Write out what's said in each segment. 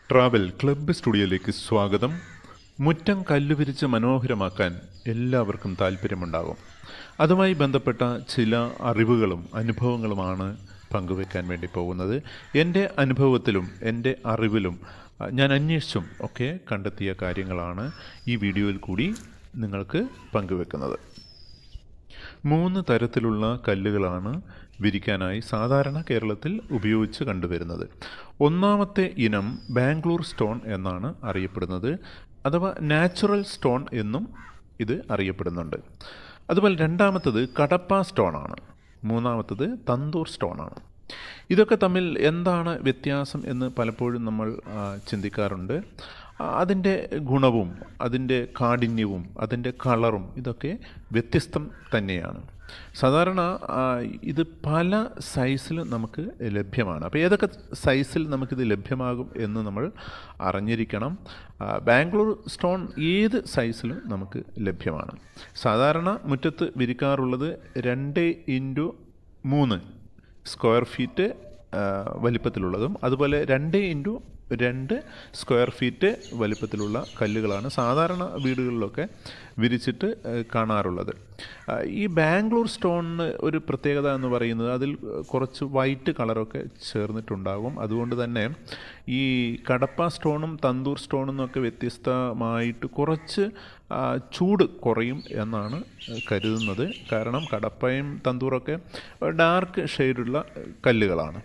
travel club സ്റ്റുഡിയോയിലേക്ക് സ്വാഗതം മുറ്റം കല്ലുവിരിച്ച് മനോഹരമാക്കാൻ എല്ലാവർക്കും താല്പര്യമുണ്ടാകും അതുമായി ബന്ധപ്പെട്ട ചില അറിവുകളും അനുഭവങ്ങളുമാണ് പങ്കുവെക്കാൻ വേണ്ടി പോകുന്നത് എൻ്റെ അനുഭവത്തിലും എൻ്റെ അറിവിലും അഹ്, ഞാൻ അന്വേഷിച്ചും ഒക്കെ കണ്ടെത്തിയ കാര്യങ്ങളാണ് ഈ വീഡിയോയിൽ കൂടി നിങ്ങൾക്ക് പങ്കുവെക്കുന്നത് മൂന്ന് തരത്തിലുള്ള കല്ലുകളാണ് വിരിക്കാനായി സാധാരണ കേരളത്തിൽ ഉപയോഗിച്ച് കണ്ടുവരുന്നത് ഒന്നാമത്തെ ഇനം ബാംഗ്ലൂർ സ്റ്റോൺ എന്നാണ് അറിയപ്പെടുന്നത് അഥവാ നാച്ചുറൽ സ്റ്റോൺ എന്നും ഇത് അറിയപ്പെടുന്നുണ്ട് അതുപോലെ രണ്ടാമത്തത് കടപ്പ സ്റ്റോൺ ആണ് മൂന്നാമത്തത് തന്തൂർ സ്റ്റോൺ ആണ് ഇതൊക്കെ തമ്മിൽ എന്താണ് വ്യത്യാസം എന്ന് പലപ്പോഴും നമ്മൾ ആ, ചിന്തിക്കാറുണ്ട് ആ, അതിൻ്റെ ഗുണവും അതിൻ്റെ കാഠിന്യവും അതിൻ്റെ കളറും ഇതൊക്കെ വ്യത്യസ്തം തന്നെയാണ് സാധാരണ ആ, ഇത് പല സൈസിൽ നമുക്ക് ലഭ്യമാണ് അപ്പോൾ ഏതൊക്കെ സൈസിൽ നമുക്കിത് ലഭ്യമാകും എന്ന് നമ്മൾ അറിഞ്ഞിരിക്കണം ആ, ബാംഗ്ലൂർ സ്റ്റോൺ ഏത് സൈസിലും നമുക്ക് ലഭ്യമാണ് സാധാരണ മുറ്റത്ത് വിരിക്കാറുള്ളത് രണ്ട് ഇൻറ്റു മൂന്ന് സ്ക്വയർ ഫീറ്റ് ആ, വലിപ്പത്തിലുള്ളതും അതുപോലെ രണ്ട് ഇൻറ്റു രണ്ട് സ്ക്വയർ ഫീറ്റ് വലിപ്പത്തിലുള്ള കല്ലുകളാണ് സാധാരണ വീടുകളിലൊക്കെ വിരിച്ചിട്ട് ആ, കാണാറുള്ളത് ആ, ഈ ബാംഗ്ലൂർ സ്റ്റോണിന് ഒരു പ്രത്യേകത എന്ന് പറയുന്നത് അതിൽ കുറച്ച് വൈറ്റ് കളറൊക്കെ ചേർന്നിട്ടുണ്ടാകും അതുകൊണ്ട് തന്നെ ഈ കടപ്പ സ്റ്റോണും തന്തൂർ സ്റ്റോണും ഒക്കെ വ്യത്യസ്തമായിട്ട് കുറച്ച് ആ, ചൂട് കുറയും എന്നാണ് കരുതുന്നത് കാരണം കടപ്പയും തന്തൂറൊക്കെ ഡാർക്ക് ഷെയ്ഡുള്ള കല്ലുകളാണ്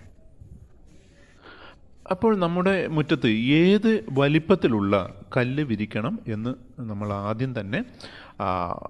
അപ്പോൾ നമ്മുടെ മുറ്റത്ത് ഏത് വലിപ്പത്തിലുള്ള കല്ല് വിരിക്കണം എന്ന് നമ്മൾ ആദ്യം തന്നെ ആ,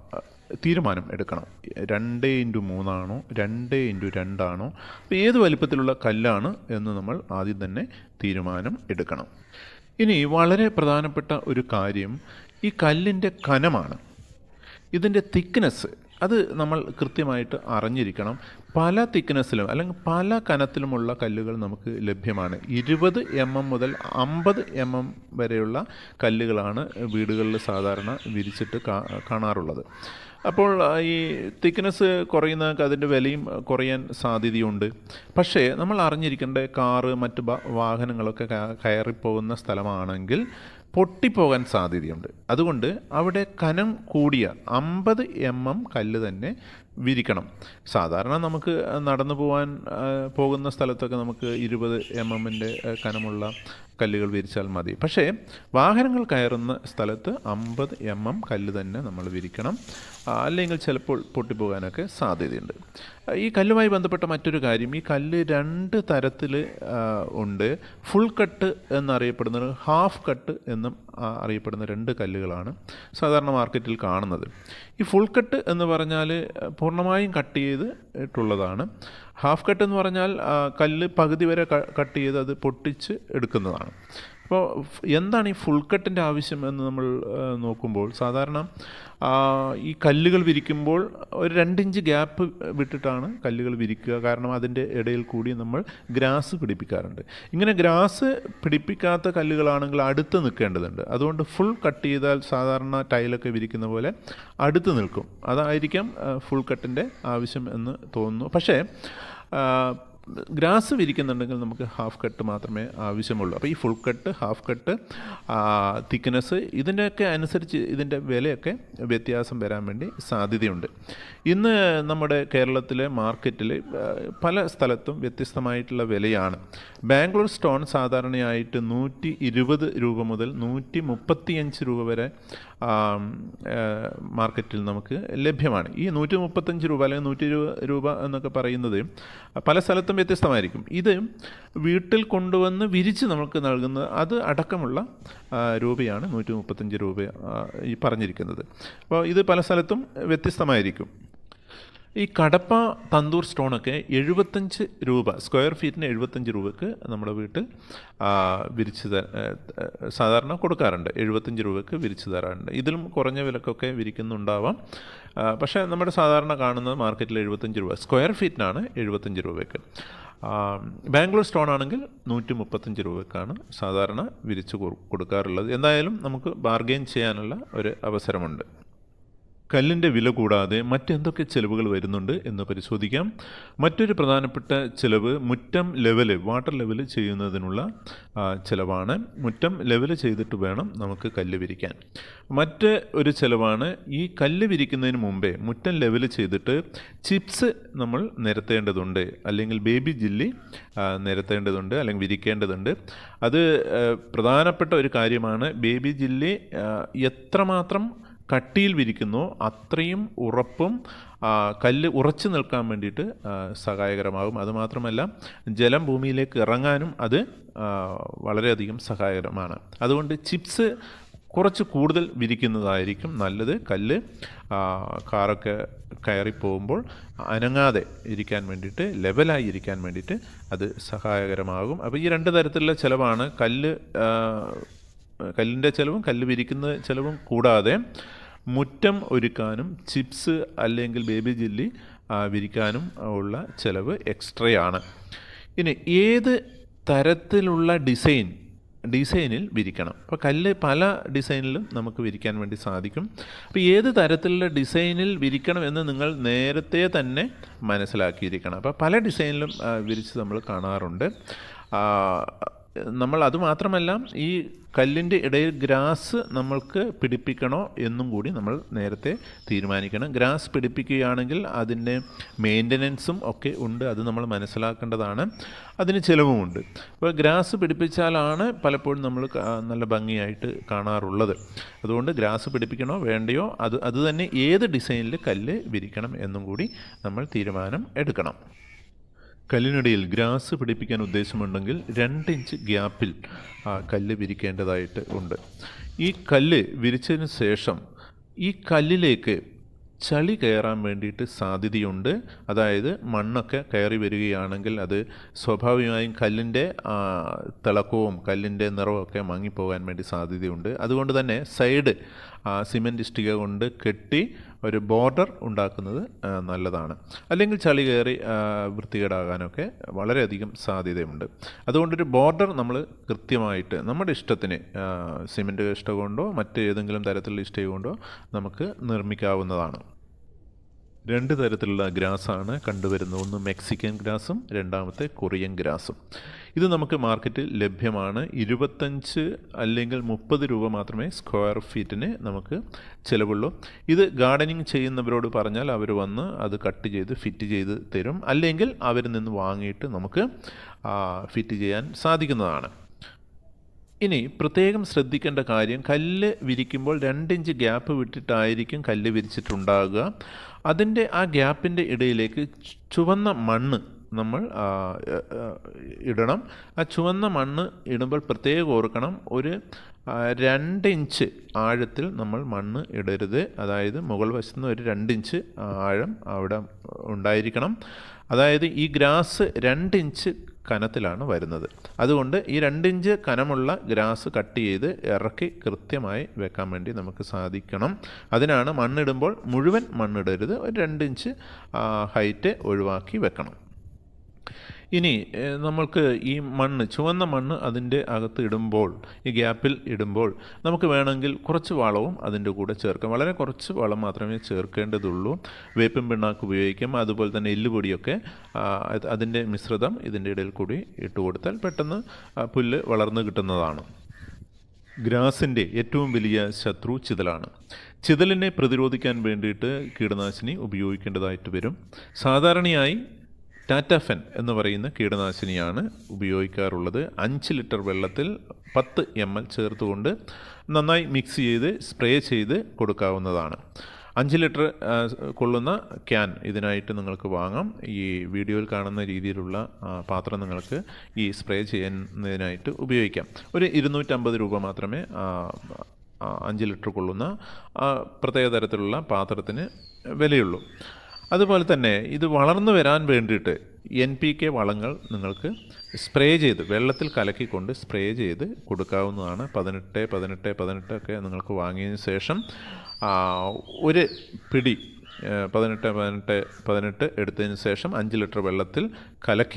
തീരുമാനം എടുക്കണം രണ്ട് ഇൻറ്റു മൂന്നാണോ രണ്ട് ഇൻറ്റു രണ്ടാണോ അപ്പോൾ ഏത് വലിപ്പത്തിലുള്ള കല്ലാണ് എന്ന് നമ്മൾ ആദ്യം തന്നെ തീരുമാനം എടുക്കണം ഇനി വളരെ പ്രധാനപ്പെട്ട ഒരു കാര്യം ഈ കല്ലിൻ്റെ കനമാണ് ഇതിൻ്റെ തിക്നെസ് അത് നമ്മൾ കൃത്യമായിട്ട് അറിഞ്ഞിരിക്കണം പല തിക്നെസ്സിലും അല്ലെങ്കിൽ പല കനത്തിലുമുള്ള കല്ലുകൾ നമുക്ക് ലഭ്യമാണ് ഇരുപത് എം എം മുതൽ അമ്പത് എം എം വരെയുള്ള കല്ലുകളാണ് വീടുകളിൽ സാധാരണ വിരിച്ചിട്ട് കാ- കാണാറുള്ളത് അപ്പോൾ ആ, ഈ തിക്നെസ് കുറയുന്നതൊക്കെ അതിൻ്റെ വിലയും കുറയാൻ സാധ്യതയുണ്ട് പക്ഷേ നമ്മൾ അറിഞ്ഞിരിക്കേണ്ട കാറ് മറ്റ് ബ- വാഹനങ്ങളൊക്കെ ക- കയറിപ്പോകുന്ന സ്ഥലമാണെങ്കിൽ പൊട്ടിപ്പോകാൻ സാധ്യതയുണ്ട് അതുകൊണ്ട് അവിടെ കനം കൂടിയ അമ്പത് എം എം കല്ല് തന്നെ വിരിക്കണം സാധാരണ നമുക്ക് നടന്നു പോകാൻ ആ, പോകുന്ന സ്ഥലത്തൊക്കെ നമുക്ക് ഇരുപത് എം എമ്മിൻ്റെ കനമുള്ള കല്ലുകൾ വിരിച്ചാൽ മതി പക്ഷേ വാഹനങ്ങൾ കയറുന്ന സ്ഥലത്ത് അമ്പത് എം എം കല്ല് തന്നെ നമ്മൾ വിരിക്കണം ആ, അല്ലെങ്കിൽ ചിലപ്പോൾ പൊട്ടിപ്പോകാനൊക്കെ സാധ്യതയുണ്ട് ആ, ഈ കല്ലുമായി ബന്ധപ്പെട്ട മറ്റൊരു കാര്യം ഈ കല്ല് രണ്ട് തരത്തിൽ ഉണ്ട് ഫുൾ കട്ട് എന്നറിയപ്പെടുന്നത് ഹാഫ് കട്ട് എന്നും ആ, അറിയപ്പെടുന്ന രണ്ട് കല്ലുകളാണ് സാധാരണ മാർക്കറ്റിൽ കാണുന്നത് ഈ ഫുൾ കട്ട് എന്ന് പറഞ്ഞാൽ പൂർണ്ണമായും കട്ട് ചെയ്ത് ഇട്ടുള്ളതാണ് ഹാഫ് കട്ട് എന്ന് പറഞ്ഞാൽ ആ, കല്ല് പകുതി വരെ ക- കട്ട് ചെയ്ത് അത് പൊട്ടിച്ച് എടുക്കുന്നതാണ് അപ്പോൾ ഫ്- എന്താണ് ഈ ഫുൾ കട്ടിൻ്റെ ആവശ്യം എന്ന് നമ്മൾ ആ, നോക്കുമ്പോൾ സാധാരണ ആ, ഈ കല്ലുകൾ വിരിക്കുമ്പോൾ ഒരു രണ്ടിഞ്ച് ഗ്യാപ്പ് വിട്ടിട്ടാണ് കല്ലുകൾ വിരിക്കുക കാരണം അതിൻ്റെ ഇടയിൽ കൂടി നമ്മൾ ഗ്രാസ് പിടിപ്പിക്കാറുണ്ട് ഇങ്ങനെ ഗ്രാസ് പിടിപ്പിക്കാത്ത കല്ലുകളാണെങ്കിൽ അടുത്ത് നിൽക്കേണ്ടതുണ്ട് അതുകൊണ്ട് ഫുൾ കട്ട് ചെയ്താൽ സാധാരണ ടൈലൊക്കെ വിരിക്കുന്ന പോലെ അടുത്ത് നിൽക്കും അതായിരിക്കാം ഫുൾ കട്ടിൻ്റെ ആവശ്യം എന്ന് തോന്നുന്നു പക്ഷേ ആ, ഗ്രാസ് വിരിക്കുന്നുണ്ടെങ്കിൽ നമുക്ക് ഹാഫ് കട്ട് മാത്രമേ ആവശ്യമുള്ളൂ അപ്പോൾ ഈ full cut half cut thickness ഇതിൻ്റെയൊക്കെ അനുസരിച്ച് ഇതിൻ്റെ വിലയൊക്കെ വ്യത്യാസം വരാൻ വേണ്ടി സാധ്യതയുണ്ട് ഇന്ന് നമ്മുടെ കേരളത്തിലെ മാർക്കറ്റിൽ ആ, പല സ്ഥലത്തും വ്യത്യസ്തമായിട്ടുള്ള വിലയാണ് ബാംഗ്ലൂർ സ്റ്റോൺ സാധാരണയായിട്ട് നൂറ്റി ഇരുപത് രൂപ മുതൽ നൂറ്റി മുപ്പത്തിയഞ്ച് രൂപ വരെ ആം, ആ, മാർക്കറ്റിൽ നമുക്ക് ലഭ്യമാണ് ഈ നൂറ്റി മുപ്പത്തഞ്ച് രൂപ അല്ലെങ്കിൽ നൂറ്റി ഇരുപത് രൂപ എന്നൊക്കെ പറയുന്നത് പല സ്ഥലത്തും വ്യത്യസ്തമായിരിക്കും ഇത് വീട്ടിൽ കൊണ്ടുവന്ന് വിരിച്ച് നമുക്ക് നൽകുന്നത് അത് അടക്കമുള്ള ആ, രൂപയാണ് നൂറ്റി മുപ്പത്തഞ്ച് രൂപ ആ, ഈ പറഞ്ഞിരിക്കുന്നത് അപ്പോൾ ഇത് പല സ്ഥലത്തും വ്യത്യസ്തമായിരിക്കും ഈ കടപ്പ തന്തൂർ സ്റ്റോണൊക്കെ എഴുപത്തഞ്ച് രൂപ സ്ക്വയർ ഫീറ്റിന് എഴുപത്തഞ്ച് രൂപക്ക് നമ്മുടെ വീട്ടിൽ ആ, വിരിച്ച് ത- ഏ, ഏ, സാധാരണ കൊടുക്കാറുണ്ട് എഴുപത്തഞ്ച് രൂപക്ക് വിരിച്ച് തരാറുണ്ട് ഇതിലും കുറഞ്ഞ വിലക്കൊക്കെ വിരിക്കുന്നുണ്ടാവാം ആ, പക്ഷേ നമ്മുടെ സാധാരണ കാണുന്നത് മാർക്കറ്റിൽ എഴുപത്തഞ്ച് രൂപ സ്ക്വയർ ഫീറ്റിനാണ് എഴുപത്തഞ്ച് രൂപയ്ക്ക് ആ, ബാംഗ്ലൂർ സ്റ്റോൺ ആണെങ്കിൽ നൂറ്റി മുപ്പത്തഞ്ച് രൂപക്കാണ് സാധാരണ വിരിച്ച് കൊടു- കൊടുക്കാറുള്ളത് എന്തായാലും നമുക്ക് ബാർഗെയിൻ ചെയ്യാനുള്ള ഒരു അവസരമുണ്ട് കല്ലിൻ്റെ വില കൂടാതെ മറ്റെന്തൊക്കെ ചിലവുകൾ വരുന്നുണ്ട് എന്ന് പരിശോധിക്കാം മറ്റൊരു പ്രധാനപ്പെട്ട ചിലവ് മുറ്റം ലെവല് വാട്ടർ ലെവല് ചെയ്യുന്നതിനുള്ള ആ, ചിലവാണ് മുറ്റം ലെവല് ചെയ്തിട്ട് വേണം നമുക്ക് കല്ല് വിരിക്കാൻ മറ്റ് ഒരു ചിലവാണ് ഈ കല്ല് വിരിക്കുന്നതിന് മുമ്പേ മുറ്റം ലെവല് ചെയ്തിട്ട് ചിപ്സ് നമ്മൾ നിരത്തേണ്ടതുണ്ട് അല്ലെങ്കിൽ ബേബി ജില്ലി ആ, നിരത്തേണ്ടതുണ്ട് അല്ലെങ്കിൽ വിരിക്കേണ്ടതുണ്ട് അത് ആ, പ്രധാനപ്പെട്ട ഒരു കാര്യമാണ് ബേബി ജില്ലി ആ, എത്രമാത്രം കട്ടിയിൽ വിരിക്കുന്നോ അത്രയും ഉറപ്പും ആ, കല്ല് ഉറച്ചു നിൽക്കാൻ വേണ്ടിയിട്ട് ആ, സഹായകരമാകും അതുമാത്രമല്ല ജലം ഭൂമിയിലേക്ക് ഇറങ്ങാനും അത് ആ, വളരെയധികം സഹായകരമാണ് അതുകൊണ്ട് ചിപ്സ് കുറച്ച് കൂടുതൽ വിരിക്കുന്നതായിരിക്കും നല്ലത് കല്ല് ആ, കാറൊക്കെ കയറി പോകുമ്പോൾ അനങ്ങാതെ ഇരിക്കാൻ വേണ്ടിയിട്ട് ലെവലായി ഇരിക്കാൻ വേണ്ടിയിട്ട് അത് സഹായകരമാകും അപ്പോൾ ഈ രണ്ട് തരത്തിലുള്ള ചിലവാണ് കല്ല് ആ, കല്ലിൻ്റെ ചിലവും കല്ല് വിരിക്കുന്ന ചിലവും കൂടാതെ മുറ്റം ഒരുക്കാനും ചിപ്സ് അല്ലെങ്കിൽ ബേബി ജില്ലി ആ, വിരിക്കാനും ഉള്ള ചിലവ് എക്സ്ട്രയാണ് ഇനി ഏത് തരത്തിലുള്ള ഡിസൈൻ ഡിസൈനിൽ വിരിക്കണം അപ്പോൾ കല്ല് പല ഡിസൈനിലും നമുക്ക് വിരിക്കാൻ വേണ്ടി സാധിക്കും അപ്പോൾ ഏത് തരത്തിലുള്ള ഡിസൈനിൽ വിരിക്കണം എന്ന് നിങ്ങൾ നേരത്തെ തന്നെ മനസ്സിലാക്കിയിരിക്കണം അപ്പോൾ പല ഡിസൈനിലും ആ, വിരിച്ച് നമ്മൾ കാണാറുണ്ട് ആ, നമ്മൾ അതുമാത്രമല്ല ഈ കല്ലിൻ്റെ ഇടയിൽ ഗ്രാസ് നമ്മൾക്ക് പിടിപ്പിക്കണോ എന്നും കൂടി നമ്മൾ നേരത്തെ തീരുമാനിക്കണം ഗ്രാസ് പിടിപ്പിക്കുകയാണെങ്കിൽ അതിൻ്റെ മെയിൻ്റനൻസും ഒക്കെ ഉണ്ട് അത് നമ്മൾ മനസ്സിലാക്കേണ്ടതാണ് അതിന് ചിലവുമുണ്ട് അപ്പോൾ ഗ്രാസ് പിടിപ്പിച്ചാലാണ് പലപ്പോഴും നമ്മൾ കാ- നല്ല ഭംഗിയായിട്ട് കാണാറുള്ളത് അതുകൊണ്ട് ഗ്രാസ് പിടിപ്പിക്കണോ വേണ്ടയോ അത് അത് തന്നെ ഏത് ഡിസൈനിൽ കല്ല് വിരിക്കണം എന്നും കൂടി നമ്മൾ തീരുമാനം എടുക്കണം കല്ലിനിടയിൽ ഗ്രാസ് പിടിപ്പിക്കാൻ ഉദ്ദേശമുണ്ടെങ്കിൽ രണ്ട് ഇഞ്ച് ഗ്യാപ്പിൽ ആ കല്ല് വിരിക്കേണ്ടതായിട്ട് ഉണ്ട് ഈ കല്ല് വിരിച്ചതിന് ശേഷം ഈ കല്ലിലേക്ക് ചളി കയറാൻ വേണ്ടിയിട്ട് സാധ്യതയുണ്ട് അതായത് മണ്ണൊക്കെ കയറി വരികയാണെങ്കിൽ അത് സ്വാഭാവികമായും കല്ലിൻ്റെ ആ, തിളക്കവും കല്ലിൻ്റെ നിറവും മങ്ങിപ്പോകാൻ വേണ്ടി സാധ്യതയുണ്ട് അതുകൊണ്ട് തന്നെ സൈഡ് സിമെൻറ്റ് ഇഷ്ടിക കൊണ്ട് കെട്ടി ഒരു ബോർഡർ ഉണ്ടാക്കുന്നത് ആ, നല്ലതാണ് അല്ലെങ്കിൽ ചളി കയറി ആ, വൃത്തികേടാകാനൊക്കെ വളരെയധികം സാധ്യതയുണ്ട് അതുകൊണ്ടൊരു ബോർഡർ നമ്മൾ കൃത്യമായിട്ട് നമ്മുടെ ഇഷ്ടത്തിന് സിമെൻറ്റ് ഇഷ്ടം കൊണ്ടോ മറ്റ് ഏതെങ്കിലും തരത്തിലുള്ള ഇഷ്ടിക കൊണ്ടോ നമുക്ക് നിർമ്മിക്കാവുന്നതാണ് രണ്ട് തരത്തിലുള്ള ഗ്രാസാണ് കണ്ടുവരുന്നത് ഒന്ന് മെക്സിക്കൻ ഗ്രാസും രണ്ടാമത്തെ കൊറിയൻ ഗ്രാസും ഇത് നമുക്ക് മാർക്കറ്റിൽ ലഭ്യമാണ് ഇരുപത്തഞ്ച് അല്ലെങ്കിൽ മുപ്പത് രൂപ മാത്രമേ സ്ക്വയർ ഫീറ്റിന് നമുക്ക് ചിലവുള്ളൂ ഇത് ഗാർഡനിങ് ചെയ്യുന്നവരോട് പറഞ്ഞാൽ അവർ വന്ന് അത് കട്ട് ചെയ്ത് ഫിറ്റ് ചെയ്ത് തരും അല്ലെങ്കിൽ അവരിൽ നിന്ന് വാങ്ങിയിട്ട് നമുക്ക് ആ, ഫിറ്റ് ചെയ്യാൻ സാധിക്കുന്നതാണ് ഇനി പ്രത്യേകം ശ്രദ്ധിക്കേണ്ട കാര്യം കല്ല് വിരിക്കുമ്പോൾ രണ്ടിഞ്ച് ഗ്യാപ്പ് വിട്ടിട്ടായിരിക്കും കല്ല് വിരിച്ചിട്ടുണ്ടാകുക അതിൻ്റെ ആ ഗ്യാപ്പിൻ്റെ ഇടയിലേക്ക് ചു- ചുവന്ന മണ്ണ് നമ്മൾ ആ, എ- എ- ഇടണം ആ ചുവന്ന മണ്ണ് ഇടുമ്പോൾ പ്രത്യേകം ഓർക്കണം ഒരു ആ, രണ്ട് ഇഞ്ച് ആഴത്തിൽ നമ്മൾ മണ്ണ് ഇടരുത് അതായത് മുകൾ വശത്ത് നിന്ന് ഒരു രണ്ട് ഇഞ്ച് ആഴം അവിടെ ഉണ്ടായിരിക്കണം അതായത് ഈ ഗ്രാസ് രണ്ട് ഇഞ്ച് കനത്തിലാണ് വരുന്നത് അതുകൊണ്ട് ഈ രണ്ടിഞ്ച് കനമുള്ള ഗ്രാസ് കട്ട് ചെയ്ത് ഇറക്കി കൃത്യമായി വെക്കാൻ വേണ്ടി നമുക്ക് സാധിക്കണം അതിനാണ് മണ്ണിടുമ്പോൾ മുഴുവൻ മണ്ണിടരുത് ഒരു രണ്ടിഞ്ച് ഹൈറ്റ് ഒഴിവാക്കി വെക്കണം ഇനി ഏഹ്, നമ്മൾക്ക് ഈ മണ്ണ് ചുവന്ന മണ്ണ് അതിൻ്റെ അകത്ത് ഇടുമ്പോൾ ഈ ഗ്യാപ്പിൽ ഇടുമ്പോൾ നമുക്ക് വേണമെങ്കിൽ കുറച്ച് വളവും അതിൻ്റെ കൂടെ ചേർക്കാം വളരെ കുറച്ച് വളം മാത്രമേ ചേർക്കേണ്ടതുള്ളൂ വേപ്പിൻ പിണ്ണാക്ക് ഉപയോഗിക്കാം അതുപോലെ തന്നെ എല്ലുപൊടിയൊക്കെ ആ, അത് അതിൻ്റെ മിശ്രിതം ഇതിൻ്റെ ഇടയിൽ കൂടി ഇട്ട് കൊടുത്താൽ പെട്ടെന്ന് ആ, പുല്ല് വളർന്നു കിട്ടുന്നതാണ് ഗ്രാസിൻ്റെ ഏറ്റവും വലിയ ശത്രു ചിതലാണ് ചിതലിനെ പ്രതിരോധിക്കാൻ വേണ്ടിയിട്ട് കീടനാശിനി ഉപയോഗിക്കേണ്ടതായിട്ട് വരും സാധാരണയായി ടാറ്റാഫെൻ എന്ന് പറയുന്ന കീടനാശിനിയാണ് ഉപയോഗിക്കാറുള്ളത് അഞ്ച് ലിറ്റർ വെള്ളത്തിൽ പത്ത് എം എൽ ചേർത്തുകൊണ്ട് നന്നായി മിക്സ് ചെയ്ത് സ്പ്രേ ചെയ്ത് കൊടുക്കാവുന്നതാണ് അഞ്ച് ലിറ്റർ ആ, കൊള്ളുന്ന ക്യാൻ ഇതിനായിട്ട് നിങ്ങൾക്ക് വാങ്ങാം ഈ വീഡിയോയിൽ കാണുന്ന രീതിയിലുള്ള ആ, പാത്രം നിങ്ങൾക്ക് ഈ സ്പ്രേ ചെയ്യുന്നതിനായിട്ട് ഉപയോഗിക്കാം ഒരു ഇരുന്നൂറ്റമ്പത് രൂപ മാത്രമേ ആ, ആ, അഞ്ച് ലിറ്റർ കൊള്ളുന്ന ആ, പ്രത്യേക തരത്തിലുള്ള പാത്രത്തിന് വിലയുള്ളൂ അതുപോലെ തന്നെ ഇത് വളർന്നു വരാൻ വേണ്ടിയിട്ട് എൻ പി കെ വളങ്ങൾ നിങ്ങൾക്ക് സ്പ്രേ ചെയ്ത് വെള്ളത്തിൽ കലക്കിക്കൊണ്ട് സ്പ്രേ ചെയ്ത് കൊടുക്കാവുന്നതാണ് പതിനെട്ട് പതിനെട്ട് പതിനെട്ട് ഒക്കെ നിങ്ങൾക്ക് വാങ്ങിയതിന് ശേഷം ആ, ഒരു പിടി ഏ, പതിനെട്ട് പതിനെട്ട് പതിനെട്ട് എടുത്തതിന് ശേഷം അഞ്ച് ലിറ്റർ വെള്ളത്തിൽ കലക്കി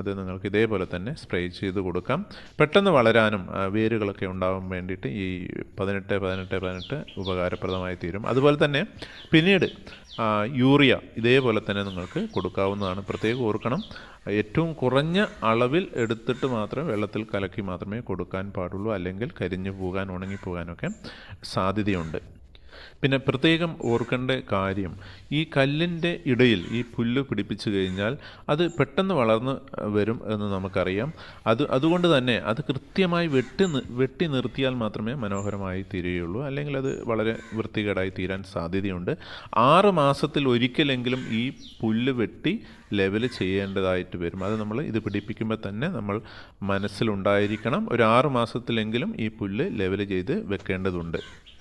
അത് നിങ്ങൾക്ക് ഇതേപോലെ തന്നെ സ്പ്രേ ചെയ്ത് കൊടുക്കാം പെട്ടെന്ന് വളരാനും ആ, വേരുകളൊക്കെ ഉണ്ടാവാൻ വേണ്ടിയിട്ട് ഈ പതിനെട്ട് പതിനെട്ട് പതിനെട്ട് ഉപകാരപ്രദമായി തീരും അതുപോലെ തന്നെ പിന്നീട് ആ, യൂറിയ ഇതേപോലെ തന്നെ നിങ്ങൾക്ക് കൊടുക്കാവുന്നതാണ് പ്രത്യേകം ഓർക്കണം ഏറ്റവും കുറഞ്ഞ അളവിൽ എടുത്തിട്ട് മാത്രം വെള്ളത്തിൽ കലക്കി മാത്രമേ കൊടുക്കാൻ പാടുള്ളൂ അല്ലെങ്കിൽ കരിഞ്ഞു പോകാൻ ഉണങ്ങിപ്പോകാനൊക്കെ സാധ്യതയുണ്ട് പിന്നെ പ്രത്യേകം ഓർക്കേണ്ട കാര്യം ഈ കല്ലിൻ്റെ ഇടയിൽ ഈ പുല്ല് പിടിപ്പിച്ചു കഴിഞ്ഞാൽ അത് പെട്ടെന്ന് വളർന്ന് വരും എന്ന് നമുക്കറിയാം അത് അതുകൊണ്ട് തന്നെ അത് കൃത്യമായി വെട്ടി നി- വെട്ടി നിർത്തിയാൽ മാത്രമേ മനോഹരമായി തീരുകയുള്ളൂ അല്ലെങ്കിൽ അത് വളരെ വൃത്തികേടായി തീരാൻ സാധ്യതയുണ്ട് ആറ് മാസത്തിൽ ഒരിക്കലെങ്കിലും ഈ പുല്ല് വെട്ടി ലെവൽ ചെയ്യേണ്ടതായിട്ട് വരും അത് നമ്മൾ ഇത് പിടിപ്പിക്കുമ്പോൾ തന്നെ നമ്മൾ മനസ്സിലുണ്ടായിരിക്കണം ഒരു ആറ് മാസത്തിലെങ്കിലും ഈ പുല്ല് ലെവൽ ചെയ്ത് വെക്കേണ്ടതുണ്ട്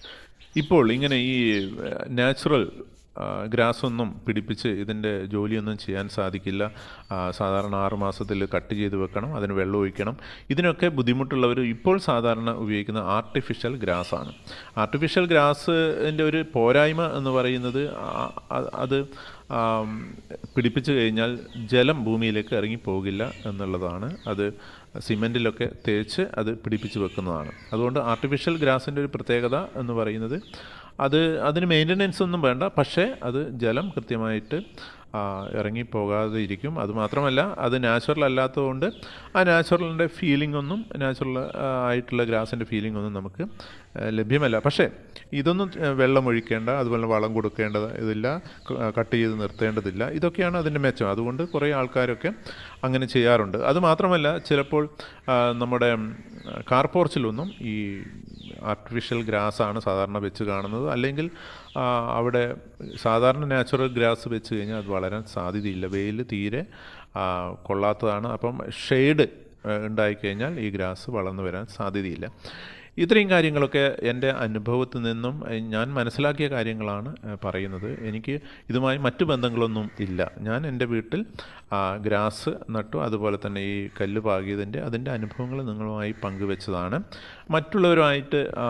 ഇപ്പോൾ ഇങ്ങനെ ഈ നാച്ചുറൽ ഗ്രാസ് ഒന്നും പിടിപ്പിച്ച് ഇതിൻ്റെ ജോലിയൊന്നും ചെയ്യാൻ സാധിക്കില്ല ആ, സാധാരണ ആറ് മാസത്തിൽ കട്ട് ചെയ്ത് വെക്കണം അതിന് വെള്ളം ഒഴിക്കണം ഇതിനൊക്കെ ബുദ്ധിമുട്ടുള്ളവർ ഇപ്പോൾ സാധാരണ ഉപയോഗിക്കുന്ന ആർട്ടിഫിഷ്യൽ ഗ്രാസ് ആണ് ആർട്ടിഫിഷ്യൽ ഗ്രാസിൻ്റെ ഒരു പോരായ്മ എന്ന് പറയുന്നത് ആ- ആ- അത് ആം, പിടിപ്പിച്ചു കഴിഞ്ഞാൽ ജലം ഭൂമിയിലേക്ക് ഇറങ്ങിപ്പോകില്ല എന്നുള്ളതാണ് അത് സിമെൻറ്റിലൊക്കെ തേച്ച് അത് പിടിപ്പിച്ച് വെക്കുന്നതാണ് അതുകൊണ്ട് ആർട്ടിഫിഷ്യൽ ഗ്രാസിൻ്റെ ഒരു പ്രത്യേകത എന്ന് പറയുന്നത് അത് അതിന് മെയിൻ്റനൻസ് ഒന്നും വേണ്ട പക്ഷേ അത് ജലം കൃത്യമായിട്ട് ആ, ഇറങ്ങിപ്പോകാതെ ഇരിക്കും അതുമാത്രമല്ല അത് നാച്ചുറൽ അല്ലാത്തതുകൊണ്ട് ആ നാച്ചുറലിൻ്റെ ഫീലിംഗ് ഒന്നും നാച്ചുറൽ ആയിട്ടുള്ള ഗ്രാസിൻ്റെ ഫീലിംഗ് ഒന്നും നമുക്ക് ആ, ലഭ്യമല്ല പക്ഷേ ഇതൊന്നും ആ, വെള്ളം ഒഴിക്കേണ്ട അതുപോലെ വളം കൊടുക്കേണ്ടത് ഇതില്ല ക- കട്ട് ചെയ്ത് നിർത്തേണ്ടതില്ല ഇതൊക്കെയാണ് അതിൻ്റെ മെച്ചം അതുകൊണ്ട് കുറേ ആൾക്കാരൊക്കെ അങ്ങനെ ചെയ്യാറുണ്ട് അതുമാത്രമല്ല ചിലപ്പോൾ ആ, നമ്മുടെ ഉം, കാർ പോർച്ചിലൊന്നും ഈ ആർട്ടിഫിഷ്യൽ ഗ്രാസ് ആണ് സാധാരണ വെച്ച് കാണുന്നത് അല്ലെങ്കിൽ ആ, അവിടെ സാധാരണ നാച്ചുറൽ ഗ്രാസ് വെച്ച് കഴിഞ്ഞാൽ അത് വളരാൻ സാധ്യതയില്ല വെയിൽ തീരെ ആ, കൊള്ളാത്തതാണ് അപ്പം ഷെയ്ഡ് ഉണ്ടായിക്കഴിഞ്ഞാൽ ഈ ഗ്രാസ് വളർന്നു വരാൻ സാധ്യതയില്ല ഇത്രയും കാര്യങ്ങളൊക്കെ എൻ്റെ അനുഭവത്തിൽ നിന്നും ഏഹ്, ഞാൻ മനസ്സിലാക്കിയ കാര്യങ്ങളാണ് ഏഹ്, പറയുന്നത് എനിക്ക് ഇതുമായി മറ്റു ബന്ധങ്ങളൊന്നും ഇല്ല ഞാൻ എൻ്റെ വീട്ടിൽ ആ, ഗ്രാസ് നട്ടു അതുപോലെ തന്നെ ഈ കല്ല് പാകിയതിൻ്റെ അതിൻ്റെ അനുഭവങ്ങൾ നിങ്ങളുമായി പങ്കുവെച്ചതാണ് മറ്റുള്ളവരുമായിട്ട് ആ,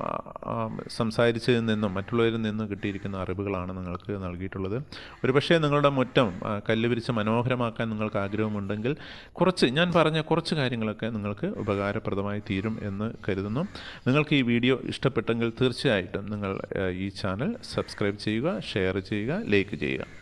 ആ, സംസാരിച്ചതിൽ നിന്നും മറ്റുള്ളവരിൽ നിന്നും കിട്ടിയിരിക്കുന്ന അറിവുകളാണ് നിങ്ങൾക്ക് നൽകിയിട്ടുള്ളത് ഒരുപക്ഷേ നിങ്ങളുടെ മുറ്റം ആ, കല്ല് വിരിച്ച് മനോഹരമാക്കാൻ നിങ്ങൾക്ക് ആഗ്രഹമുണ്ടെങ്കിൽ കുറച്ച് ഞാൻ പറഞ്ഞ കുറച്ച് കാര്യങ്ങളൊക്കെ നിങ്ങൾക്ക് ഉപകാരപ്രദമായി തീരും എന്ന് കരുതുന്നു നിങ്ങൾക്ക് ഈ വീഡിയോ ഇഷ്ടപ്പെട്ടെങ്കിൽ തീർച്ചയായിട്ടും നിങ്ങൾ ആ, ഈ ചാനൽ സബ്സ്ക്രൈബ് ചെയ്യുക ഷെയർ ചെയ്യുക ലൈക്ക് ചെയ്യുക